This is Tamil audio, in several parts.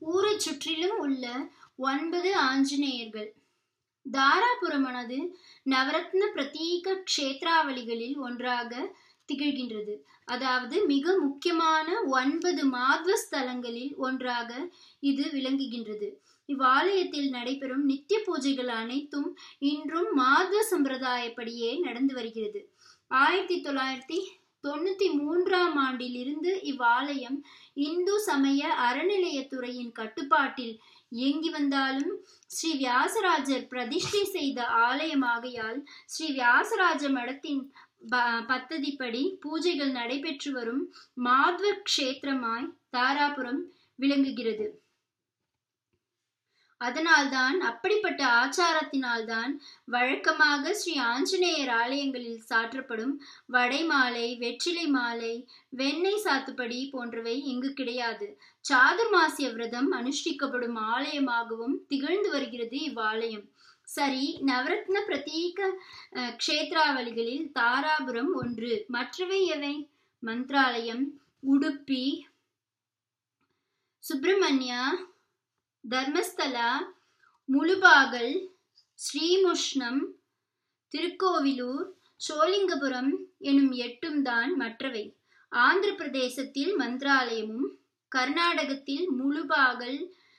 ஊரைச் சுற்றிலும் உள்ள ஒன்பது ஆஞ்சநேயர்கள் தாராபுரமானது நவரத்ன பிரதீக க்ஷேத்ராவளிகளில் ஒன்றாக திகழ்கின்றது அதாவது மிக முக்கியமான ஒன்பது மாத்வ ஸ்தலங்களில் ஒன்றாக இது விளங்குகின்றது இவ்வாலயத்தில் நடைபெறும் நித்திய பூஜைகள் அனைத்தும் இன்றும் மாத்வ சம்பிரதாயப்படியே நடந்து வருகிறது ஆயிரத்தி தொள்ளாயிரத்தி தொண்ணூத்தி மூன்றாம் ஆண்டில் இருந்து இவ்வாலயம் இந்து சமய அறநிலையத்துறையின் கட்டுப்பாட்டில் இயங்கி வந்தாலும் ஸ்ரீ வியாசராஜர் பிரதிஷ்டை செய்த ஆலயமாகையால் ஸ்ரீ வியாசராஜ மடத்தின் பத்ததிப்படி பூஜைகள் நடைபெற்று வரும் மாத்வ க்ஷேத்திரமாய் தாராபுரம் விளங்குகிறது அதனால்தான் அப்படிப்பட்ட ஆச்சாரத்தினால்தான் வழக்கமாக ஸ்ரீ ஆஞ்சநேயர் ஆலயங்களில் சாற்றப்படும் வடை மாலை வெற்றிலை மாலை வெண்ணெய் சாத்துப்படி போன்றவை இங்கு கிடையாது சாதுர்மாசிய விரதம் அனுஷ்டிக்கப்படும் ஆலயமாகவும் திகழ்ந்து வருகிறது இவ்வாலயம் சரி நவரத்ன பிரதீக க்ஷேத்ராவளிகளில் தாராபுரம் ஒன்று மற்றவை எவை மந்த்ராலயம் உடுப்பி சுப்பிரமணியா தர்மஸ்தலா முழுபாகல் ஸ்ரீமுஷ்ணம் திருக்கோவிலூர் சோலிங்கபுரம் எனும் எட்டும் தான் மற்றவை ஆந்திர பிரதேசத்தில் மந்திராலயமும் கர்நாடகத்தில் முழுபாகல்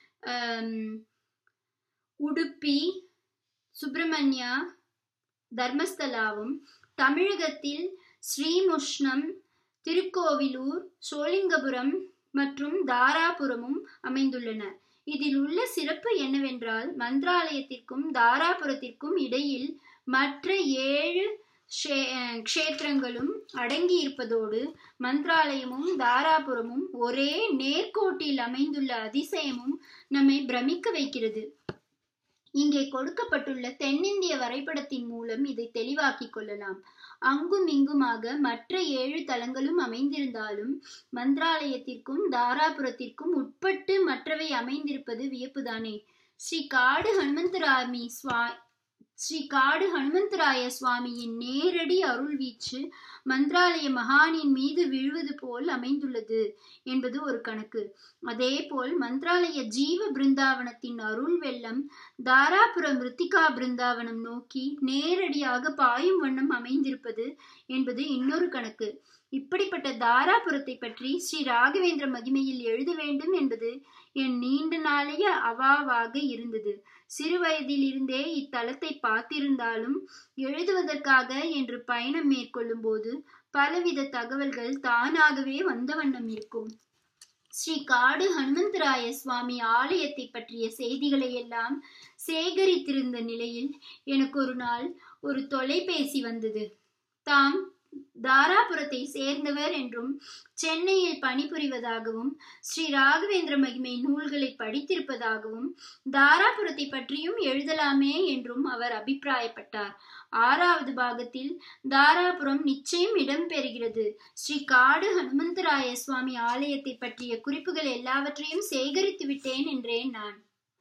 உடுப்பி சுப்பிரமணியா தர்மஸ்தலாவும் தமிழகத்தில் ஸ்ரீமுஷ்ணம் திருக்கோவிலூர் சோலிங்கபுரம் மற்றும் தாராபுரமும் அமைந்துள்ளன இதில் உள்ள சிறப்பு என்னவென்றால் மந்திராலயத்திற்கும் தாராபுரத்திற்கும் இடையில் மற்ற ஏழு க்ஷேத்திரங்களும் அடங்கி இருப்பதோடு மந்திராலயமும் தாராபுரமும் ஒரே நேர்கோட்டில் அமைந்துள்ள அதிசயமும் நம்மை பிரமிக்க வைக்கிறது இங்கே கொடுக்கப்பட்டுள்ள தென்னிந்திய வரைபடத்தின் மூலம் இதை தெளிவாக்கிக் கொள்ளலாம் அங்கும் இங்குமாக மற்ற ஏழு தலங்களும் அமைந்திருந்தாலும் மந்திராலயத்திற்கும் தாராபுரத்திற்கும் உட்பட்டு மற்றவை அமைந்திருப்பது வியப்புதானே ஸ்ரீ காடு ஹனுமந்தராமி சுவா ஸ்ரீ காடு ஹனுமந்தராய சுவாமியின் நேரடி அருள் வீச்சு மந்திராலய மகானின் மீது விழுவது போல் அமைந்துள்ளது என்பது ஒரு கணக்கு அதே போல் மந்திராலய ஜீவ பிருந்தாவனத்தின் அருள் வெள்ளம் தாராபுரம் ரித்திகா பிருந்தாவனம் நோக்கி நேரடியாக பாயும் வண்ணம் அமைந்திருப்பது என்பது இன்னொரு கணக்கு இப்படிப்பட்ட தாராபுரத்தை பற்றி ஸ்ரீ ராகவேந்திர மகிமையில் எழுத வேண்டும் என்பது என் நீண்ட நாளைய அவாவாக இருந்தது சிறு வயதில் இருந்தே இத்தலத்தை பார்த்திருந்தாலும் எழுதுவதற்காக என்று பயணம் மேற்கொள்ளும் போது பலவித தகவல்கள் தானாகவே வந்த வண்ணம் இருக்கும் ஸ்ரீ காடு ஹனுமந்தராய சுவாமி ஆலயத்தை பற்றிய செய்திகளை எல்லாம் சேகரித்திருந்த நிலையில் எனக்கு ஒரு நாள் ஒரு தொலைபேசி வந்தது தாம் தாராபுரத்தை சேர்ந்தவர் என்றும் சென்னையில் பணிபுரிவதாகவும் ஸ்ரீ ராகவேந்திர மகிமை நூல்களை படித்திருப்பதாகவும் தாராபுரத்தை பற்றியும் எழுதலாமே என்றும் அவர் அபிப்பிராயப்பட்டார் ஆறாவது பாகத்தில் தாராபுரம் நிச்சயம் இடம்பெறுகிறது ஸ்ரீ காடு ஹனுமந்தராய சுவாமி ஆலயத்தை பற்றிய குறிப்புகள் எல்லாவற்றையும் சேகரித்து விட்டேன் என்றேன் நான்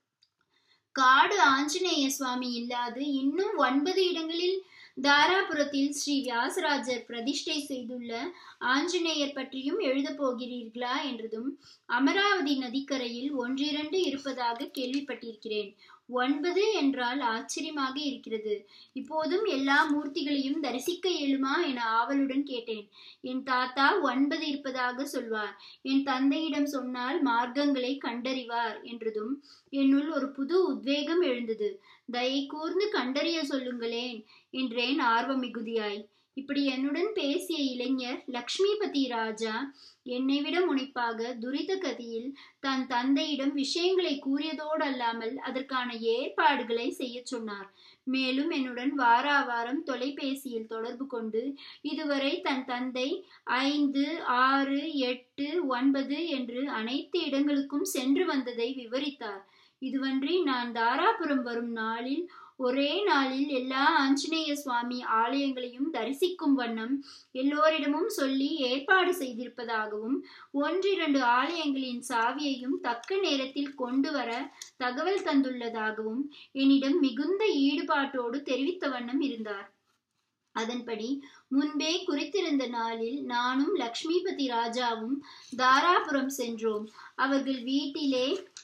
காடு ஆஞ்சநேய சுவாமி இல்லாது இன்னும் ஒன்பது இடங்களில் தாராபுரத்தில் ஸ்ரீ வியாசராஜர் பிரதிஷ்டை செய்துள்ள ஆஞ்சநேயர் பற்றியும் எழுதப் போகிறீர்களா என்றதும் அமராவதி நதிக்கரையில் ஒன்றிரண்டு இருப்பதாக கேள்விப்பட்டிருக்கிறேன் ஒன்பது என்றால் ஆச்சரியமாக இருக்கிறது இப்போதும் எல்லா மூர்த்திகளையும் தரிசிக்க இயலுமா என ஆவலுடன் கேட்டேன் என் தாத்தா ஒன்பது இருப்பதாக சொல்வார் என் தந்தையிடம் சொன்னால் மார்க்கங்களை கண்டறிவார் என்றதும் என்னுள் ஒரு புது உத்வேகம் எழுந்தது தயை கூர்ந்து கண்டறிய சொல்லுங்களேன் என்றேன் ஆர்வ மிகுதியாய் இப்படி என்னுடன் பேசிய இளைஞர் லக்ஷ்மிபதி ராஜா என்னை விட முனைப்பாக துரித கதியில் தன் தந்தையிடம் விஷயங்களை கூறியதோடு அல்லாமல் அதற்கான ஏற்பாடுகளை செய்ய சொன்னார் மேலும் என்னுடன் வாரா வாரம் தொலைபேசியில் தொடர்பு கொண்டு இதுவரை தன் தந்தை ஐந்து ஆறு எட்டு ஒன்பது என்று அனைத்து இடங்களுக்கும் சென்று வந்ததை விவரித்தார் இதுவன்றி நான் தாராபுரம் வரும் நாளில் ஒரே நாளில் எல்லா ஆஞ்சநேய சுவாமி ஆலயங்களையும் தரிசிக்கும் வண்ணம் எல்லோரிடமும் சொல்லி ஏற்பாடு செய்திருப்பதாகவும் ஒன்றிரண்டு ஆலயங்களின் சாவியையும் தக்க நேரத்தில் கொண்டு வர தகவல் தந்துள்ளதாகவும் என்னிடம் மிகுந்த ஈடுபாட்டோடு தெரிவித்த வண்ணம் இருந்தார் அதன்படி முன்பே குறித்திருந்த நாளில் நானும் லக்ஷ்மிபதி ராஜாவும் தாராபுரம் சென்றோம் அவர்கள் வீட்டிலே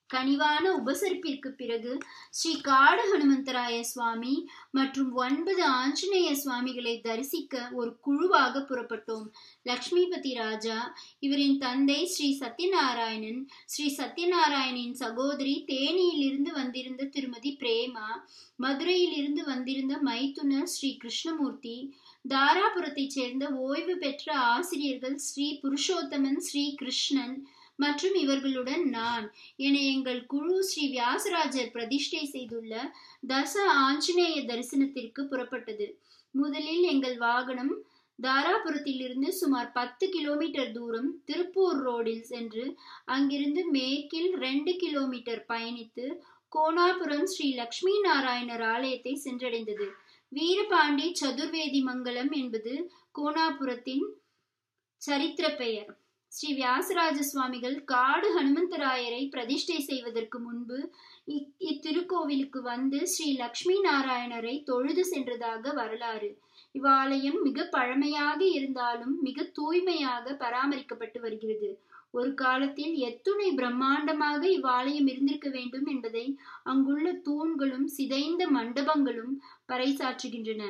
கனிவான உபசரிப்பிற்கு பிறகு ஸ்ரீ காடு ஹனுமந்தராய சுவாமி மற்றும் ஒன்பது ஆஞ்சநேய சுவாமிகளை தரிசிக்க ஒரு குழுவாக புறப்பட்டோம் லக்ஷ்மிபதி ராஜா இவரின் தந்தை ஸ்ரீ சத்யநாராயணன் ஸ்ரீ சத்யநாராயணின் சகோதரி தேனியிலிருந்து வந்திருந்த திருமதி பிரேமா மதுரையிலிருந்து வந்திருந்த மைத்துனர் ஸ்ரீ கிருஷ்ணமூர்த்தி தாராபுரத்தைச் சேர்ந்த ஓய்வு பெற்ற ஆசிரியர்கள் ஸ்ரீ புருஷோத்தமன் ஸ்ரீ கிருஷ்ணன் மற்றும் இவர்களுடன் நான் என எங்கள் குழு ஸ்ரீ வியாசராஜர் பிரதிஷ்டை செய்துள்ள தச ஆஞ்சநேய தரிசனத்திற்கு புறப்பட்டது முதலில் எங்கள் வாகனம் தாராபுரத்திலிருந்து சுமார் பத்து கிலோமீட்டர் தூரம் திருப்பூர் ரோடில் சென்று அங்கிருந்து மேற்கில் ரெண்டு கிலோமீட்டர் பயணித்து கோணாபுரம் ஸ்ரீ லக்ஷ்மி நாராயணர் ஆலயத்தை சென்றடைந்தது வீரபாண்டி சதுர்வேதி மங்கலம் என்பது கோணாபுரத்தின் சரித்திர பெயர் ஸ்ரீ வியாசராஜ சுவாமிகள் காடு ஹனுமந்தராயரை பிரதிஷ்டை செய்வதற்கு முன்பு இத்திருக்கோவிலுக்கு வந்து ஸ்ரீ லக்ஷ்மி நாராயணரை தொழுது சென்றதாக வரலாறு இவ்வாலயம் மிக பழமையாக இருந்தாலும் மிக தூய்மையாக பராமரிக்கப்பட்டு வருகிறது ஒரு காலத்தில் எத்துணை பிரம்மாண்டமாக இவ்வாலயம் இருந்திருக்க வேண்டும் என்பதை அங்குள்ள தூண்களும் சிதைந்த மண்டபங்களும் பறைசாற்றுகின்றன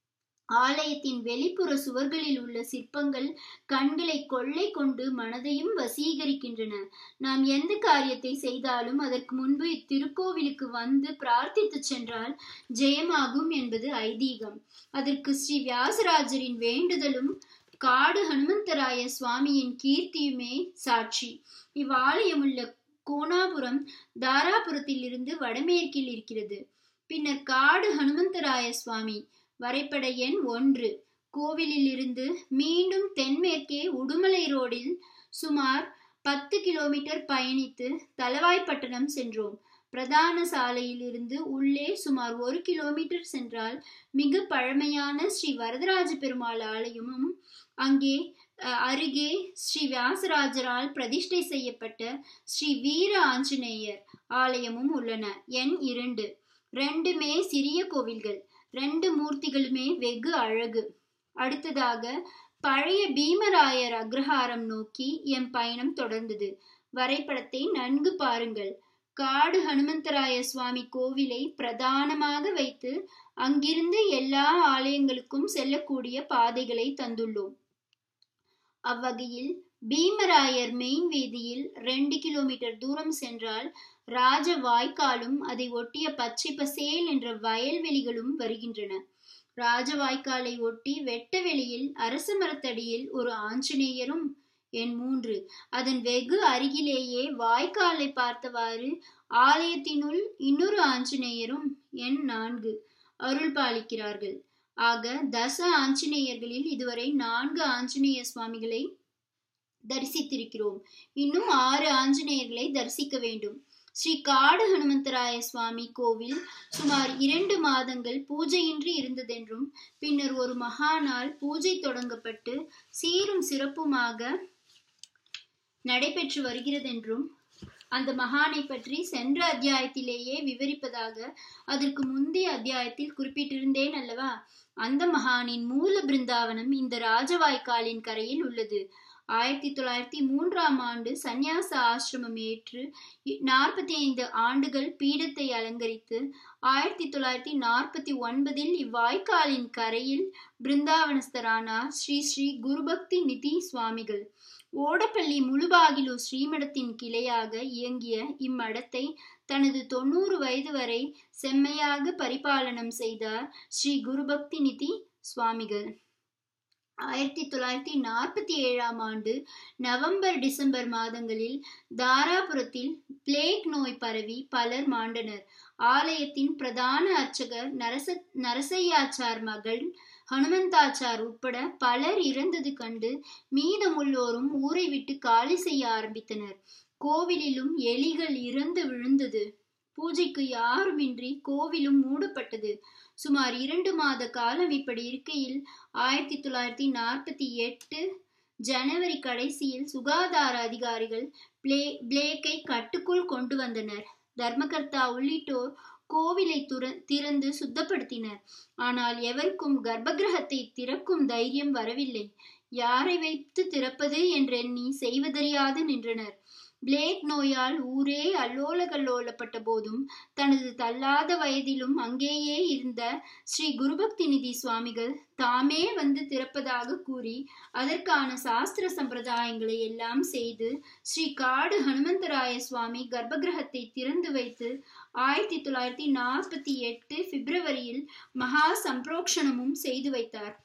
ஆலயத்தின் வெளிப்புற சுவர்களில் உள்ள சிற்பங்கள் கண்களை கொள்ளை கொண்டு மனதையும் வசீகரிக்கின்றன நாம் எந்த காரியத்தை செய்தாலும் அதற்கு முன்பு இத்திருக்கோவிலுக்கு வந்து பிரார்த்தித்து சென்றால் ஜெயமாகும் என்பது ஐதீகம் அதற்கு ஸ்ரீ வியாசராஜரின் வேண்டுதலும் காடு ஹனுமந்தராய சுவாமியின் கீர்த்தியுமே சாட்சி இவ்வாலயம் உள்ள கோணாபுரம் தாராபுரத்தில் இருந்து வடமேற்கில் இருக்கிறது பின்னர் காடு ஹனுமந்தராய சுவாமி வரைபட எண் ஒன்று கோவிலில் இருந்து மீண்டும் தென்மேற்கே உடுமலை ரோடில் சுமார் பத்து கிலோமீட்டர் பயணித்து தலவாய்ப்பட்டணம் சென்றோம் பிரதான சாலையில் இருந்து உள்ளே சுமார் ஒரு கிலோமீட்டர் சென்றால் மிக பழமையான ஸ்ரீ வரதராஜ பெருமாள் ஆலயமும் அங்கே அருகே ஸ்ரீ வியாசராஜரால் பிரதிஷ்டை செய்யப்பட்ட ஸ்ரீ வீர ஆஞ்சநேயர் ஆலயமும் உள்ளன எண் இரண்டு ரெண்டுமே சிறிய கோவில்கள் ரெண்டு மூர்த்திகளுமே வெகு அழகு அடுத்ததாக பழைய பீமராயர் அக்ரஹாரம் நோக்கி என் பயணம் தொடர்ந்தது வரைபடத்தை நன்கு பாருங்கள் காடு ஹனுமந்தராய சுவாமி கோவிலை பிரதானமாக வைத்து அங்கிருந்து எல்லா ஆலயங்களுக்கும் செல்லக்கூடிய பாதைகளை தந்துள்ளோம் அவ்வகையில் பீமராயர் மெயின் வீதியில் ரெண்டு கிலோமீட்டர் தூரம் சென்றால் ராஜ வாய்க்காலும் அதை ஒட்டிய பச்சை பசேல் என்ற வயல்வெளிகளும் வருகின்றன ராஜ வாய்க்காலை ஒட்டி வெட்ட வெளியில் அரச மரத்தடியில் ஒரு ஆஞ்சநேயரும் எண் மூன்று அதன் வெகு அருகிலேயே வாய்க்காலை பார்த்தவாறு ஆலயத்தினுள் இன்னொரு ஆஞ்சநேயரும் எண் நான்கு அருள் பாலிக்கிறார்கள் ஆக தச ஆஞ்சநேயர்களில் இதுவரை நான்கு ஆஞ்சநேய சுவாமிகளை தரிசித்திருக்கிறோம் இன்னும் ஆறு ஆஞ்சநேயர்களை தரிசிக்க வேண்டும் ஸ்ரீ காடு ஹனுமந்தராய சுவாமி கோவில் சுமார் இரண்டு மாதங்கள் பூஜையின்றி இருந்ததென்றும் பின்னர் ஒரு மகாநாள் பூஜை தொடங்கப்பட்டு சீரும் சிறப்புமாக நடைபெற்று வருகிறதென்றும் அந்த மகானை பற்றி சென்ற அத்தியாயத்திலேயே விவரிப்பதாக அதற்கு முந்தைய அத்தியாயத்தில் குறிப்பிட்டிருந்தேன் அல்லவா அந்த மகானின் மூல பிருந்தாவனம் இந்த ராஜவாய்க்காலின் கரையில் உள்ளது ஆயிரத்தி தொள்ளாயிரத்தி மூன்றாம் ஆண்டு சந்நியாச ஆசிரமம் ஏற்று நாற்பத்தி ஐந்து ஆண்டுகள் பீடத்தை அலங்கரித்து ஆயிரத்தி தொள்ளாயிரத்தி நாற்பத்தி ஒன்பதில் இவ்வாய்க்காலின் கரையில் பிருந்தாவனஸ்தரானார் ஸ்ரீ ஸ்ரீ குருபக்தி நிதி சுவாமிகள் ஓடப்பள்ளி முழுபாகிலு ஸ்ரீமடத்தின் கிளையாக இயங்கிய இம்மடத்தை தனது தொண்ணூறு வயது வரை செம்மையாக பரிபாலனம் செய்தார் ஸ்ரீ குருபக்தி நிதி சுவாமிகள் ஆயிரத்தி தொள்ளாயிரத்தி நாற்பத்தி ஏழாம் ஆண்டு நவம்பர் டிசம்பர் மாதங்களில் தாராபுரத்தில் பிளேக் நோய் பரவி பலர் மாண்டனர் ஆலயத்தின் பிரதான அர்ச்சகர் நரச நரசையாச்சார் மகள் ஹனுமந்தாச்சார் உட்பட பலர் இறந்தது கண்டு மீதமுள்ளோரும் ஊரை விட்டு காலி செய்ய ஆரம்பித்தனர் கோவிலிலும் எலிகள் இறந்து விழுந்தது பூஜைக்கு யாருமின்றி கோவிலும் மூடப்பட்டது சுமார் இரண்டு மாத காலம் இப்படி இருக்கையில் ஆயிரத்தி தொள்ளாயிரத்தி நாற்பத்தி எட்டு ஜனவரி கடைசியில் சுகாதார அதிகாரிகள் பிளே பிளேக்கை கட்டுக்குள் கொண்டு வந்தனர் தர்மகர்த்தா உள்ளிட்டோர் கோவிலை துற திறந்து சுத்தப்படுத்தினர் ஆனால் எவருக்கும் கர்ப்பகிரகத்தை திறக்கும் தைரியம் வரவில்லை யாரை வைத்து திறப்பது என்றெண்ணி செய்வதறியாது நின்றனர் பிளேக் நோயால் ஊரே அல்லோல கல்லோலப்பட்ட போதும் தனது தள்ளாத வயதிலும் அங்கேயே இருந்த ஸ்ரீ குருபக்தி நிதி சுவாமிகள் தாமே வந்து திறப்பதாக கூறி அதற்கான சாஸ்திர சம்பிரதாயங்களை எல்லாம் செய்து ஸ்ரீ காடு ஹனுமந்தராய சுவாமி கர்ப்பகிரகத்தை திறந்து வைத்து ஆயிரத்தி தொள்ளாயிரத்தி நாற்பத்தி எட்டு பிப்ரவரியில் மகா சம்பிரோக்ஷணமும் செய்து வைத்தார்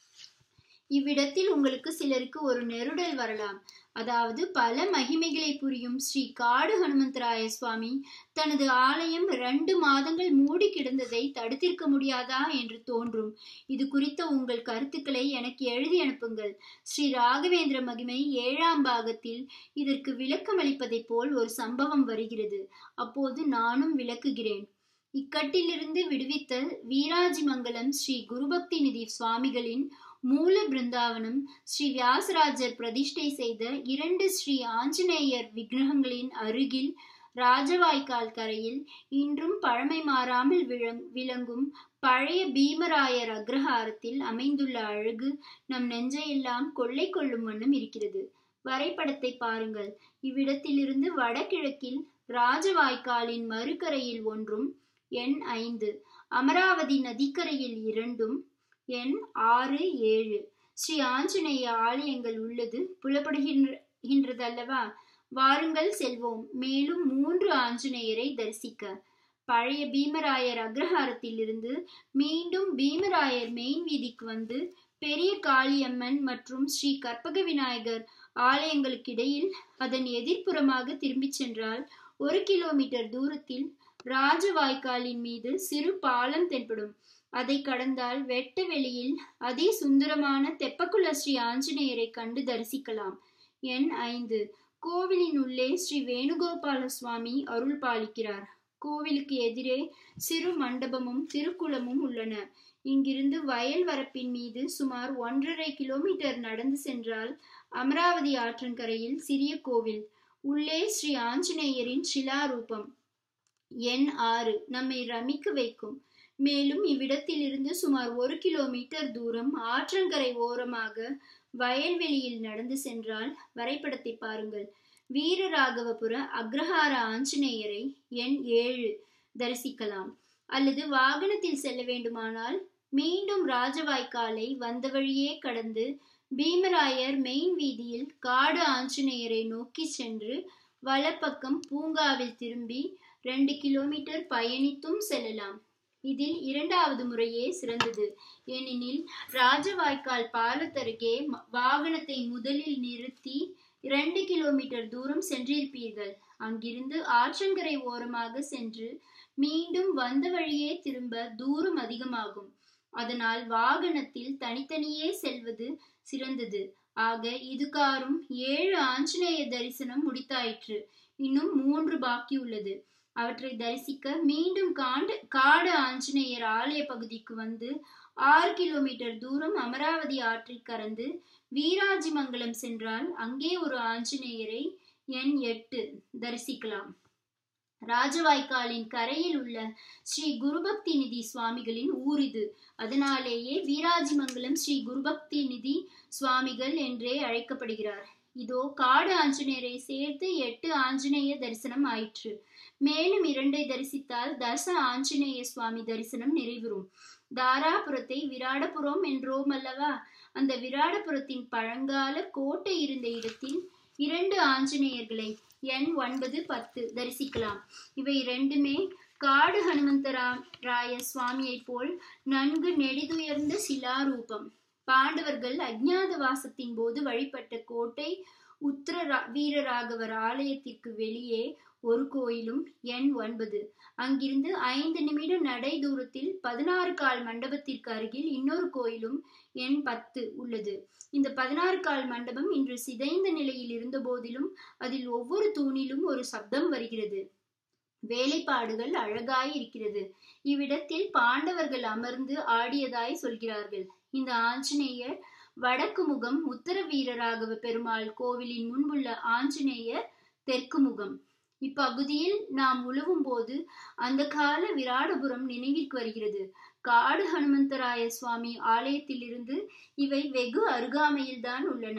இவ்விடத்தில் உங்களுக்கு சிலருக்கு ஒரு நெருடல் வரலாம் அதாவது பல மகிமைகளை புரியும் ஸ்ரீ காடு ஹனுமந்தராய சுவாமி தனது ஆலயம் ரெண்டு மாதங்கள் மூடி கிடந்ததை தடுத்திருக்க முடியாதா என்று தோன்றும் இது குறித்த உங்கள் கருத்துக்களை எனக்கு எழுதி அனுப்புங்கள் ஸ்ரீ ராகவேந்திர மகிமை ஏழாம் பாகத்தில் இதற்கு விளக்கமளிப்பதைப் போல் ஒரு சம்பவம் வருகிறது அப்போது நானும் விளக்குகிறேன் இக்கட்டிலிருந்து விடுவித்த வீராஜிமங்கலம் ஸ்ரீ குருபக்தி நிதி சுவாமிகளின் மூல பிருந்தாவனம் ஸ்ரீ வியாசராஜர் பிரதிஷ்டை செய்த இரண்டு ஸ்ரீ ஆஞ்சநேயர் விக்கிரகங்களின் அருகில் ராஜவாய்க்கால் கரையில் இன்றும் பழமை மாறாமல் விளங்கும் பழைய பீமராயர் அக்ரஹாரத்தில் அமைந்துள்ள அழகு நம் நெஞ்சையெல்லாம் கொள்ளை கொள்ளும் வண்ணம் இருக்கிறது வரைபடத்தை பாருங்கள் இவ்விடத்திலிருந்து வடகிழக்கில் ராஜவாய்க்காலின் மறுகரையில் ஒன்றும் எண் ஐந்து அமராவதி நதிக்கரையில் இரண்டும் எண் ஆறு ஏழு ஸ்ரீ ஆஞ்சநேய ஆலயங்கள் உள்ளது புலப்படுகின்றதல்லவா வாருங்கள் செல்வோம் மேலும் மூன்று ஆஞ்சநேயரை தரிசிக்க பழைய பீமராயர் அக்ரஹாரத்தில் இருந்து மீண்டும் பீமராயர் மெயின் வீதிக்கு வந்து பெரிய காளியம்மன் மற்றும் ஸ்ரீ கற்பக விநாயகர் ஆலயங்களுக்கு இடையில் அதன் எதிர்ப்புறமாக திரும்பிச் சென்றால் ஒரு கிலோமீட்டர் தூரத்தில் ராஜவாய்க்காலின் மீது சிறு பாலம் தென்படும் அதை கடந்தால் வெட்ட வெளியில் அதி சுந்தரமான தெப்பக்குல ஸ்ரீ ஆஞ்சநேயரை கண்டு தரிசிக்கலாம் எண் ஐந்து கோவிலின் உள்ளே ஸ்ரீ வேணுகோபால சுவாமி அருள் பாலிக்கிறார் கோவிலுக்கு எதிரே சிறு மண்டபமும் திருக்குளமும் உள்ளன இங்கிருந்து வயல் வரப்பின் மீது சுமார் ஒன்றரை கிலோமீட்டர் நடந்து சென்றால் அமராவதி ஆற்றங்கரையில் சிறிய கோவில் உள்ளே ஸ்ரீ ஆஞ்சநேயரின் சிலாரூபம் எண் ஆறு நம்மை ரமிக்க வைக்கும் மேலும் இவ்விடத்திலிருந்து சுமார் ஒரு கிலோமீட்டர் தூரம் ஆற்றங்கரை ஓரமாக வயல்வெளியில் நடந்து சென்றால் வரைபடத்தை பாருங்கள் வீரராகவபுர அக்ரஹார ஆஞ்சநேயரை எண் ஏழு தரிசிக்கலாம் அல்லது வாகனத்தில் செல்ல வேண்டுமானால் மீண்டும் ராஜவாய்க்காலை வந்த வழியே கடந்து பீமராயர் மெயின் வீதியில் காடு ஆஞ்சநேயரை நோக்கி சென்று வலப்பக்கம் பூங்காவில் திரும்பி ரெண்டு கிலோமீட்டர் பயணித்தும் செல்லலாம் இதில் இரண்டாவது முறையே சிறந்தது ஏனெனில் ராஜவாய்க்கால் பாலத்தருகே வாகனத்தை முதலில் நிறுத்தி இரண்டு கிலோமீட்டர் தூரம் சென்றிருப்பீர்கள் அங்கிருந்து ஆற்றங்கரை ஓரமாக சென்று மீண்டும் வந்த வழியே திரும்ப தூரம் அதிகமாகும் அதனால் வாகனத்தில் தனித்தனியே செல்வது சிறந்தது ஆக இதுகாரும் ஏழு ஆஞ்சநேய தரிசனம் முடித்தாயிற்று இன்னும் மூன்று பாக்கி உள்ளது அவற்றை தரிசிக்க மீண்டும் காண்டு காடு ஆஞ்சநேயர் ஆலய பகுதிக்கு வந்து ஆறு கிலோமீட்டர் தூரம் அமராவதி ஆற்றை கறந்து வீராஜிமங்கலம் சென்றால் அங்கே ஒரு ஆஞ்சநேயரை எண் எட்டு தரிசிக்கலாம் ராஜவாய்க்காலின் கரையில் உள்ள ஸ்ரீ குருபக்தி நிதி சுவாமிகளின் ஊர் இது அதனாலேயே வீராஜிமங்கலம் ஸ்ரீ குருபக்தி நிதி சுவாமிகள் என்றே அழைக்கப்படுகிறார் இதோ காடு ஆஞ்சநேயரை சேர்த்து எட்டு ஆஞ்சநேய தரிசனம் ஆயிற்று மேலும் இரண்டை தரிசித்தால் தச ஆஞ்சநேய சுவாமி தரிசனம் நிறைவுறும் தாராபுரத்தை விராடபுரம் என்றோம் அல்லவா அந்த விராடபுரத்தின் பழங்கால கோட்டை இருந்த இடத்தில் இரண்டு ஆஞ்சநேயர்களை எண் ஒன்பது பத்து தரிசிக்கலாம் இவை இரண்டுமே காடு ஹனுமந்தரா ராய சுவாமியை போல் நன்கு நெடிதுயர்ந்த சிலாரூபம் பாண்டவர்கள் அஜ்ஞாத வாசத்தின் போது வழிபட்ட கோட்டை உத்தர வீரராகவர் ஆலயத்திற்கு வெளியே ஒரு கோயிலும் எண் ஒன்பது அங்கிருந்து ஐந்து நிமிட நடை தூரத்தில் பதினாறு கால் மண்டபத்திற்கு அருகில் இன்னொரு கோயிலும் எண் பத்து உள்ளது இந்த பதினாறு கால் மண்டபம் இன்று சிதைந்த நிலையில் இருந்த போதிலும் அதில் ஒவ்வொரு தூணிலும் ஒரு சப்தம் வருகிறது வேலைப்பாடுகள் அழகாய் இருக்கிறது இவ்விடத்தில் பாண்டவர்கள் அமர்ந்து ஆடியதாய் சொல்கிறார்கள் இந்த ஆஞ்சநேயர் வடக்கு முகம் உத்தர வீரராகவ பெருமாள் கோவிலின் முன்புள்ள ஆஞ்சநேயர் தெற்கு முகம் இப்பகுதியில் நாம் உழுவும் போது அந்த கால விராடபுரம் நினைவிற்கு வருகிறது காடு ஹனுமந்தராய சுவாமி ஆலயத்திலிருந்து இவை வெகு அருகாமையில் தான் உள்ளன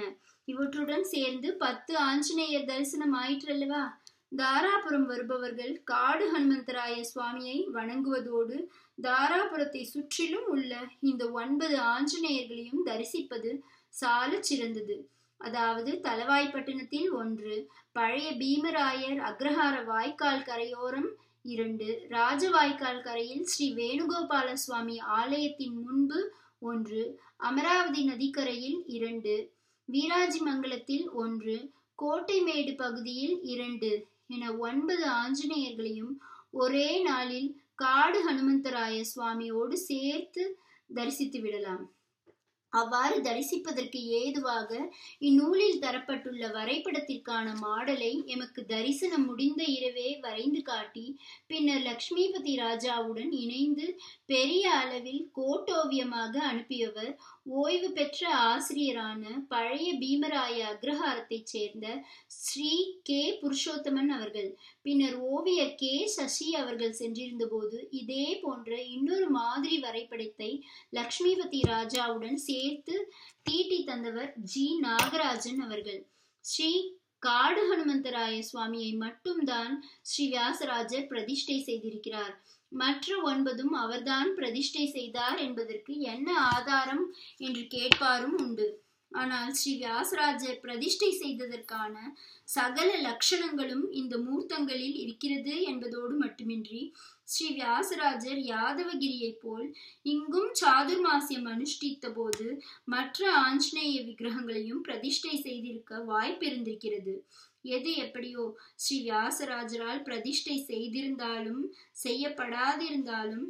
இவற்றுடன் சேர்ந்து பத்து ஆஞ்சநேயர் தரிசனம் ஆயிற்றல்லவா தாராபுரம் வருபவர்கள் காடு ஹனுமந்தராய சுவாமியை வணங்குவதோடு தாராபுரத்தை சுற்றிலும் உள்ள இந்த ஒன்பது ஆஞ்சநேயர்களையும் தரிசிப்பது சால சிறந்தது அதாவது தலவாய்ப்பட்டினத்தில் ஒன்று பழைய பீமராயர் அக்ரஹார வாய்க்கால் கரையோரம் இரண்டு ராஜவாய்க்கால் கரையில் ஸ்ரீ வேணுகோபால சுவாமி ஆலயத்தின் முன்பு ஒன்று அமராவதி நதிக்கரையில் இரண்டு வீராஜிமங்கலத்தில் ஒன்று கோட்டைமேடு பகுதியில் இரண்டு என ஒன்பது ஆஞ்சநேயர்களையும் ஒரே நாளில் காடு ஹனுமந்தராய சுவாமியோடு சேர்த்து தரிசித்து விடலாம் அவ்வாறு தரிசிப்பதற்கு ஏதுவாக இந்நூலில் தரப்பட்டுள்ள வரைபடத்திற்கான மாடலை எமக்கு தரிசனம் முடிந்த இரவே வரைந்து காட்டி பின்னர் லக்ஷ்மிபதி ராஜாவுடன் இணைந்து பெரிய அளவில் கோட்டோவியமாக அனுப்பியவர் ஓய்வு பெற்ற ஆசிரியரான பழைய பீமராய அக்ரஹாரத்தைச் சேர்ந்த ஸ்ரீ கே புருஷோத்தமன் அவர்கள் பின்னர் ஓவியர் கே சசி அவர்கள் சென்றிருந்த போது இதே போன்ற இன்னொரு மாதிரி வரைபடத்தை லக்ஷ்மிபதி ராஜாவுடன் சேர்த்து தீட்டி தந்தவர் ஜி நாகராஜன் அவர்கள் ஸ்ரீ காடு ஹனுமந்தராய சுவாமியை மட்டும்தான் ஸ்ரீ வியாசராஜர் பிரதிஷ்டை செய்திருக்கிறார் மற்ற ஒன்பதும் அவர்தான் பிரதிஷ்டை செய்தார் என்பதற்கு என்ன ஆதாரம் என்று கேட்பாரும் உண்டு ஆனால் ஸ்ரீ வியாசராஜர் பிரதிஷ்டை செய்ததற்கான சகல லட்சணங்களும் இந்த மூர்த்தங்களில் இருக்கிறது என்பதோடு மட்டுமின்றி ஸ்ரீ வியாசராஜர் யாதவகிரியை போல் இங்கும் சாதுர்மாசியம் அனுஷ்டித்த போது மற்ற ஆஞ்சநேய விக்கிரகங்களையும் பிரதிஷ்டை செய்திருக்க வாய்ப்பிருந்திருக்கிறது எது எப்படியோ ஸ்ரீ வியாசராஜரால் பிரதிஷ்டை செய்திருந்தாலும் செய்யப்படாதிருந்தாலும்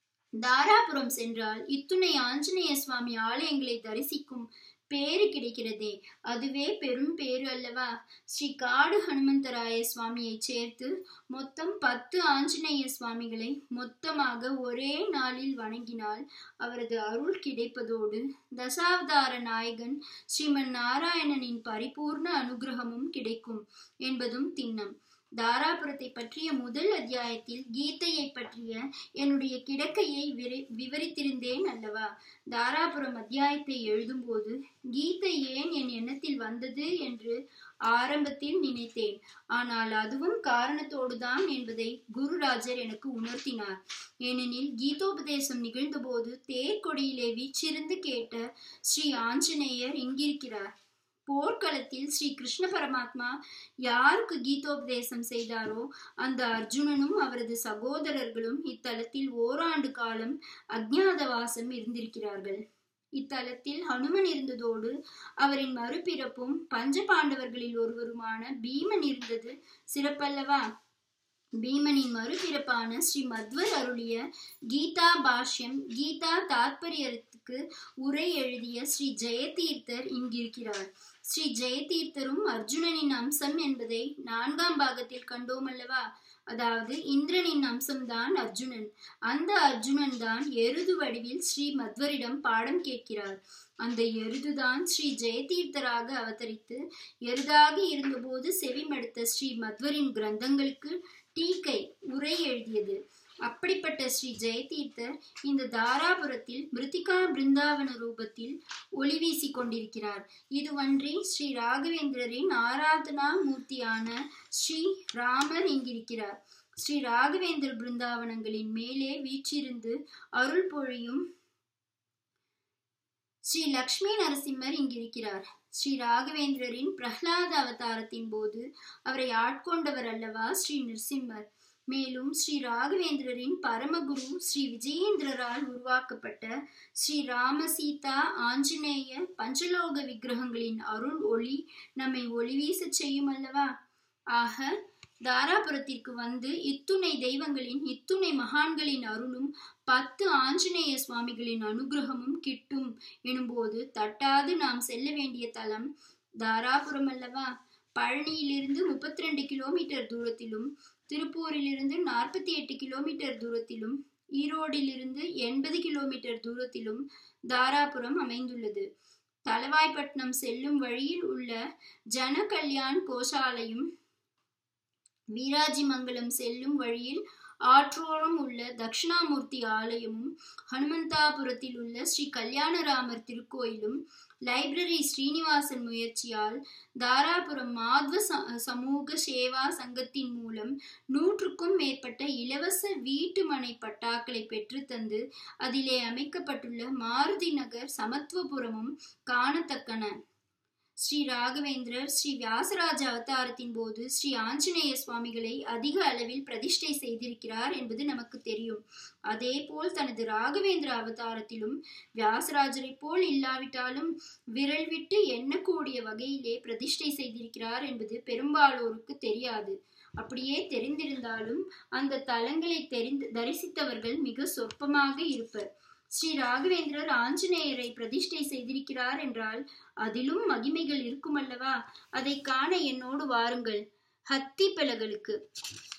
தாராபுரம் சென்றால் இத்துணை ஆஞ்சநேய சுவாமி ஆலயங்களை தரிசிக்கும் பேரு கிடைக்கிறதே அதுவே பெரும் பேரு அல்லவா ஸ்ரீ காடு ஹனுமந்தராய சுவாமியை சேர்த்து மொத்தம் பத்து ஆஞ்சநேய சுவாமிகளை மொத்தமாக ஒரே நாளில் வணங்கினால் அவரது அருள் கிடைப்பதோடு தசாவதார நாயகன் ஸ்ரீமன் நாராயணனின் பரிபூர்ண அனுகிரகமும் கிடைக்கும் என்பதும் திண்ணம் தாராபுரத்தை பற்றிய முதல் அத்தியாயத்தில் கீதையை பற்றிய என்னுடைய கிடக்கையை விவரித்திருந்தேன் அல்லவா தாராபுரம் அத்தியாயத்தை எழுதும்போது கீதை ஏன் என் எண்ணத்தில் வந்தது என்று ஆரம்பத்தில் நினைத்தேன் ஆனால் அதுவும் காரணத்தோடுதான் என்பதை குருராஜர் எனக்கு உணர்த்தினார் ஏனெனில் கீதோபதேசம் நிகழ்ந்தபோது தேர்கொடியிலே வீச்சிருந்து கேட்ட ஸ்ரீ ஆஞ்சநேயர் இங்கிருக்கிறார் போர்க்களத்தில் ஸ்ரீ கிருஷ்ண பரமாத்மா யாருக்கு கீதோபதேசம் செய்தாரோ அந்த அர்ஜுனனும் அவரது சகோதரர்களும் இத்தலத்தில் ஓராண்டு காலம் அஜ்ஞாதவாசம் இருந்திருக்கிறார்கள் இத்தலத்தில் ஹனுமன் இருந்ததோடு அவரின் மறுபிறப்பும் பஞ்ச பாண்டவர்களில் ஒருவருமான பீமன் இருந்தது சிறப்பல்லவா பீமனின் மறுபிறப்பான ஸ்ரீ மத்வர் அருளிய கீதா பாஷ்யம் கீதா தாத்பரியத்துக்கு உரை எழுதிய ஸ்ரீ ஜெயதீர்த்தர் இங்கிருக்கிறார் ஸ்ரீ ஜெயதீர்த்தரும் அர்ஜுனனின் அம்சம் என்பதை நான்காம் பாகத்தில் கண்டோம் அல்லவா அதாவது இந்திரனின் அம்சம்தான் அர்ஜுனன் அந்த அர்ஜுனன் தான் எருது வடிவில் ஸ்ரீ மத்வரிடம் பாடம் கேட்கிறார் அந்த எருதுதான் ஸ்ரீ ஜெயதீர்த்தராக அவதரித்து எருதாக இருந்தபோது செவிமடுத்த ஸ்ரீ மத்வரின் கிரந்தங்களுக்கு டீக்கை உரை எழுதியது அப்படிப்பட்ட ஸ்ரீ ஜெயதீர்த்தர் இந்த தாராபுரத்தில் மிருத்திகா பிருந்தாவன ரூபத்தில் ஒளி வீசி கொண்டிருக்கிறார் இதுவன்றி ஸ்ரீ ராகவேந்திரரின் ஆராதனா மூர்த்தியான ஸ்ரீ ராமர் இங்கிருக்கிறார் ஸ்ரீ ராகவேந்திர பிருந்தாவனங்களின் மேலே வீற்றிருந்து அருள் பொழியும் ஸ்ரீ லக்ஷ்மி நரசிம்மர் இங்கிருக்கிறார் ஸ்ரீ ராகவேந்திரரின் பிரஹ்லாத அவதாரத்தின் போது அவரை ஆட்கொண்டவர் அல்லவா ஸ்ரீ நரசிம்மர் மேலும் ஸ்ரீ ராகவேந்திரரின் பரமகுரு ஸ்ரீ விஜயேந்திரரால் உருவாக்கப்பட்ட ஸ்ரீ ராம சீதா ஆஞ்சநேய பஞ்சலோக விக்கிரகங்களின் அருள் ஒளி நம்மை ஒளிவீச செய்யும் அல்லவா ஆக தாராபுரத்திற்கு வந்து இத்துணை தெய்வங்களின் இத்துணை மகான்களின் அருளும் பத்து ஆஞ்சநேய சுவாமிகளின் அனுகிரகமும் கிட்டும் எனும்போது தட்டாது நாம் செல்ல வேண்டிய தலம் தாராபுரம் அல்லவா பழனியிலிருந்து முப்பத்தி ரெண்டு கிலோமீட்டர் தூரத்திலும் திருப்பூரிலிருந்து நாற்பத்தி எட்டு கிலோமீட்டர் தூரத்திலும் ஈரோடிலிருந்து எண்பது கிலோமீட்டர் தூரத்திலும் தாராபுரம் அமைந்துள்ளது தலவாய்ப்பட்டினம் செல்லும் வழியில் உள்ள ஜன கல்யாண் கோஷாலையும் வீராஜிமங்கலம் செல்லும் வழியில் ஆற்றோரம் உள்ள தட்சிணாமூர்த்தி ஆலயமும் ஹனுமந்தாபுரத்தில் உள்ள ஸ்ரீ கல்யாணராமர் திருக்கோயிலும் லைப்ரரி ஸ்ரீனிவாசன் முயற்சியால் தாராபுரம் மாத்வ சமூக சேவா சங்கத்தின் மூலம் நூற்றுக்கும் மேற்பட்ட இலவச வீட்டு மனை பட்டாக்களை பெற்றுத்தந்து அதிலே அமைக்கப்பட்டுள்ள மாருதி நகர் சமத்துவபுரமும் காணத்தக்கன ஸ்ரீ ராகவேந்திரர் ஸ்ரீ வியாசராஜ அவதாரத்தின் போது ஸ்ரீ ஆஞ்சநேய சுவாமிகளை அதிக அளவில் பிரதிஷ்டை செய்திருக்கிறார் என்பது நமக்கு தெரியும் அதே போல் தனது ராகவேந்திர அவதாரத்திலும் வியாசராஜரை போல் இல்லாவிட்டாலும் விரல் விட்டு எண்ணக்கூடிய வகையிலே பிரதிஷ்டை செய்திருக்கிறார் என்பது பெரும்பாலோருக்கு தெரியாது அப்படியே தெரிந்திருந்தாலும் அந்த தலங்களை தெரிந்து தரிசித்தவர்கள் மிக சொற்பமாக இருப்பர் ஸ்ரீ ராகவேந்திரர் ஆஞ்சநேயரை பிரதிஷ்டை செய்திருக்கிறார் என்றால் அதிலும் மகிமைகள் இருக்குமல்லவா அதை காண என்னோடு வாருங்கள் ஹத்தி பலகளுக்கு